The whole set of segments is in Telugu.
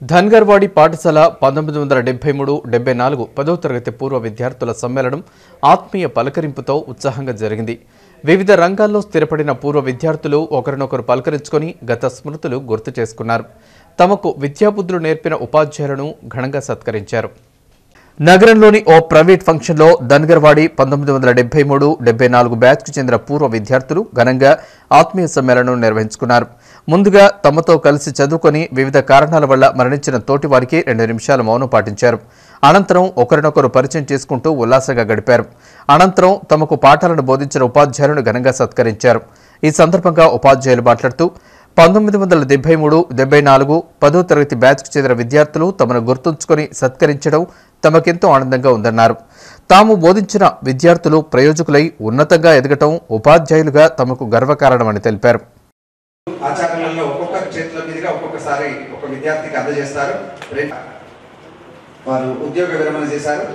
ధన్గర్వాడి పాఠశాల పంతొమ్మిది వందల డెబ్బై మూడు డెబ్బై నాలుగు పదో తరగతి పూర్వ విద్యార్థుల సమ్మేళనం ఆత్మీయ పలకరింపుతో ఉత్సాహంగా జరిగింది వివిధ రంగాల్లో స్థిరపడిన పూర్వ విద్యార్థులు ఒకరినొకరు పలకరించుకొని గత స్మృతులు గుర్తు చేసుకున్నారు తమకు విద్యాబుద్ధులు నేర్పిన ఉపాధ్యాయులను ఘనంగా సత్కరించారు నగరంలోని ఓ ప్రైవేట్ ఫంక్షన్లో ధన్గర్వాడి పంతొమ్మిది వందల డెబ్బై మూడు డెబ్బై నాలుగు బ్యాచ్కు చెందిన పూర్వ విద్యార్థులు ఘనంగా ఆత్మీయ సమ్మేళనం నిర్వహించుకున్నారు ముందుగా తమతో కలిసి చదువుకొని వివిధ కారణాల వల్ల మరణించిన తోటి వారికి రెండు నిమిషాల మౌనం పాటించారు అనంతరం ఒకరినొకరు పరిచయం చేసుకుంటూ ఉల్లాసంగా గడిపారు అనంతరం తమకు పాఠాలను బోధించిన ఉపాధ్యాయులను ఘనంగా సత్కరించారు ఈ సందర్భంగా ఉపాధ్యాయులు మాట్లాడుతూ పంతొమ్మిది వందల డెబ్బై మూడు డెబ్బై నాలుగు పదో తరగతి బ్యాచ్కు చెందిన విద్యార్థులు తమను గుర్తుంచుకొని సత్కరించడం తమకెంతో ఆనందంగా ఉందన్నారు తాము బోధించిన విద్యార్థులు ప్రయోజకులై ఉన్నతంగా ఎదగటం ఉపాధ్యాయులుగా తమకు గర్వకారణమని తెలిపారు ఆచార్యులలో ఒక్కొక్కరి చేతుల మీదుగా ఒక్కొక్కసారి ఒక విద్యార్థికి అందజేస్తారు రే- వారు ఉద్యోగ విరమణ చేశారు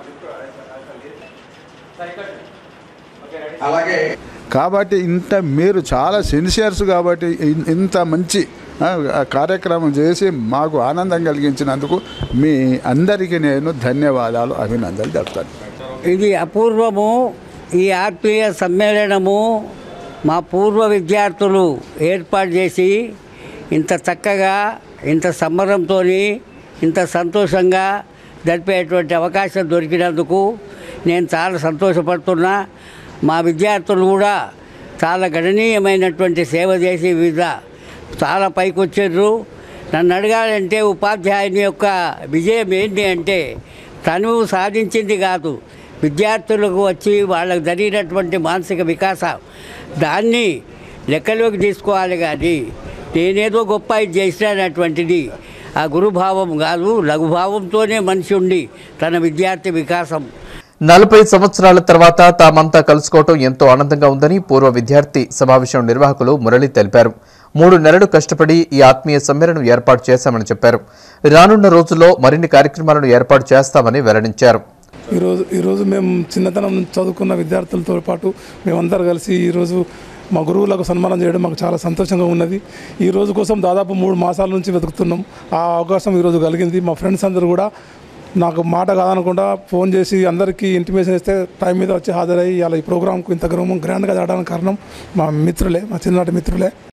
అలాగే కాబట్టి ఇంత మీరు చాలా సిన్సియర్స్ కాబట్టి ఇన్- ఇంత మంచి ఆ, ఆ కార్యక్రమం చేసి మాకు ఆనందం కలిగించినందుకు మీ అందరికీ నేను ధన్యవాదాలు అభినందనలు చెప్తాను ఇది అపూర్వము ఈ ఆత్మీయ సమ్మేళనము మా పూర్వ విద్యార్థులు ఏర్పాటు చేసి ఇంత చక్కగా ఇంత సంబరంతో ఇంత సంతోషంగా జరిపేటువంటి అవకాశం దొరికినందుకు నేను చాలా సంతోషపడుతున్నా మా విద్యార్థులు కూడా చాలా గణనీయమైనటువంటి సేవ చేసి వివిధ చాలా పైకి వచ్చారు నన్ను అడగాలంటే ఉపాధ్యాయుని యొక్క విజయం ఏంటి అంటే తను సాధించింది కాదు విద్యార్థులకు వచ్చి వాళ్ళకు జరిగినటువంటి మానసిక వికాసం దాన్ని లెక్కలోకి తీసుకోవాలి కానీ నేనేదో గొప్ప ఇది చేసినటువంటిది ఆ గురుభావం కాదు లఘుభావంతోనే మనిషి ఉండి తన విద్యార్థి వికాసం నలభై సంవత్సరాల తర్వాత తామంతా కలుసుకోవటం ఎంతో ఆనందంగా ఉందని పూర్వ విద్యార్థి సమావేశం నిర్వాహకులు మురళి తెలిపారు మూడు నెలలు కష్టపడి ఈ ఆత్మీయ సమ్మేళనం ఏర్పాటు చేశామని చెప్పారు రానున్న రోజుల్లో మరిన్ని కార్యక్రమాలను ఏర్పాటు చేస్తామని వెల్లడించారు ఈరోజు ఈరోజు మేము చిన్నతనం నుంచి చదువుకున్న విద్యార్థులతో పాటు మేమందరం కలిసి ఈరోజు మా గురువులకు సన్మానం చేయడం మాకు చాలా సంతోషంగా ఉన్నది ఈ రోజు కోసం దాదాపు మూడు మాసాల నుంచి వెతుకుతున్నాం ఆ అవకాశం ఈరోజు కలిగింది మా ఫ్రెండ్స్ అందరూ కూడా నాకు మాట కాదనకుండా ఫోన్ చేసి అందరికీ ఇంటిమేషన్ ఇస్తే టైం మీద వచ్చి హాజరయ్యి ఇలా ఈ ప్రోగ్రామ్కు ఇంత గ్రాండ్గా జరగడానికి కారణం మా మిత్రులే మా చిన్ననాటి మిత్రులే